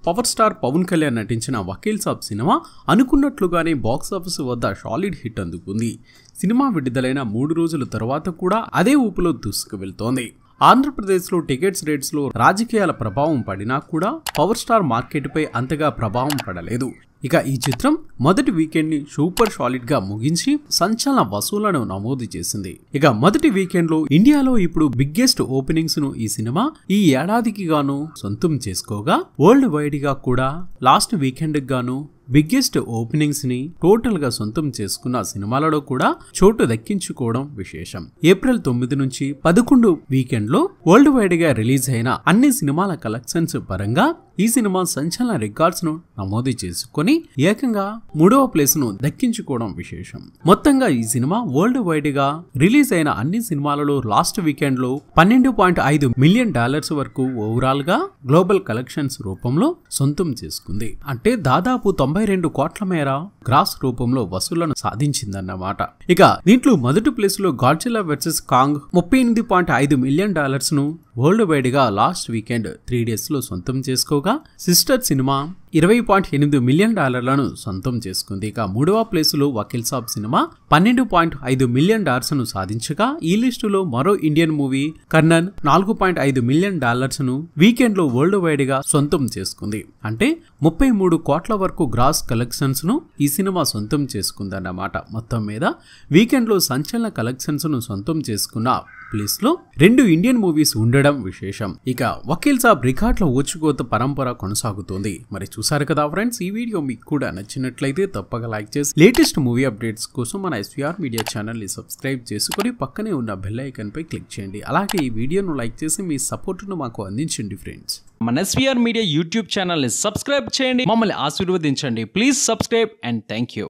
power star Pawan Kalyan నటించిన వకీల్ సాబ్ సినిమా అనుకున్నట్లుగానే బాక్సాఫీస్ వద్ద సాలిడ్ హిట్ అందుకుంది సినిమా విడుదలైన మూడు రోజుల తర్వాత కూడా అదే ఊపులో దూసుకు వెళ్తోంది ఆంధ్రప్రదేశ్లో టికెట్స్ రేట్స్లో రాజకీయాల ప్రభావం పడినా కూడా పవర్ స్టార్ మార్కెట్పై అంతగా ప్రభావం పడలేదు ఇక ఈ చిత్రం మొదటి వీకెండ్ ని సూపర్ సాలిడ్ గా ముగించి సంచలన వసూళ్లను నమోదు చేసింది ఇక మొదటి వీకెండ్ లో ఇండియాలో ఇప్పుడు బిగ్గెస్ట్ ఓపెనింగ్స్ ను ఈ సినిమా ఈ ఏడాదికి గాను సొంతం చేసుకోగా వరల్డ్ వైడ్ గా కూడా లాస్ట్ వీకెండ్ గాను బిగ్గెస్ట్ ఓపెనింగ్స్ ని టోటల్ గా సొంతం చేసుకున్న సినిమాలలో కూడా చోటు దక్కించుకోవడం విశేషం ఏప్రిల్ తొమ్మిది నుంచి పదకొండు వీకెండ్ లో వరల్డ్ వైడ్ గా రిలీజ్ అయిన అన్ని సినిమాల కలెక్షన్స్ పరంగా ఈ సినిమా సంచలన రికార్డ్స్ ను నమోదు చేసుకొని ఏకంగా మూడవ ప్లేస్ ను దక్కించుకోవడం విశేషం మొత్తంగా ఈ సినిమా వరల్డ్ వైడ్ గా రిలీజ్ అయిన అన్ని సినిమాలలో లాస్ట్ వీకెండ్ లో పన్నెండు పాయింట్ ఐదు మిలియన్ డాలర్స్ వరకు ఓవరాల్ గా గ్లోబల్ కలెక్షన్స్ రూపంలో సొంతం చేసుకుంది అంటే దాదాపు తొంభై రెండు కోట్ల మేర గ్రాస్ రూపంలో వసూళ్లను సాధించిందన్నమాట ఇక దీంట్లో మొదటి ప్లేస్ లో గాడ్జిల్లా వర్సెస్ కాంగ్ ముప్పై ఎనిమిది పాయింట్ ఐదు మిలియన్ డాలర్స్ ను వరల్డ్ వైడ్ గా లాస్ట్ వీకెండ్ త్రీ డేస్ లో సొంతం చేసుకోగా సిస్టర్ సినిమా ఇరవై పాయింట్ ఎనిమిది మిలియన్ డాలర్లను సొంతం చేసుకుంది ఇక మూడవ ప్లేసులో వకీల్ సాబ్ సినిమా పన్నెండు పాయింట్ ఐదు మిలియన్ డాలర్స్ ను సాధించగా ఈ లిస్టులో మరో ఇండియన్ మూవీ కర్నన్ నాలుగు పాయింట్ ఐదు మిలియన్ డాలర్స్ ను వీకెండ్ లో వరల్డ్ వైడ్ గా సొంతం చేసుకుంది అంటే ముప్పై మూడు కోట్ల వరకు గ్రాస్ కలెక్షన్స్ ను ఈ సినిమా సొంతం చేసుకుందన్నమాట మొత్తం మీద వీకెండ్ లో సంచలన కలెక్షన్స్ ను సొంతం చేసుకున్న ప్లేస్ లో రెండు ఇండియన్ మూవీస్ ఉండడం విశేషం ఇక వకీల్ సాబ్ రికార్డుల ఓచుకోత పరంపర కొనసాగుతోంది మరి చూసారు కదా ఫ్రెండ్స్ ఈ వీడియో మీకు కూడా నచ్చినట్లయితే తప్పక లైక్ చేసి లేటెస్ట్ మూవీ అప్డేట్స్ కోసం మన ఎస్వీఆర్ మీడియా ఛానల్ ని సబ్స్క్రైబ్ చేసుకుని పక్కనే ఉన్న బెల్ ఐకన్ పై క్లిక్ చేయండి అలాగే ఈ వీడియోను లైక్ చేసి మీ సపోర్ట్ను మాకు అందించండి ఫ్రెండ్స్ మన ఎస్వీఆర్ మీడియా యూట్యూబ్ ఛానల్ని సబ్స్క్రైబ్ చేయండి మమ్మల్ని ఆశీర్వదించండి please subscribe and thank you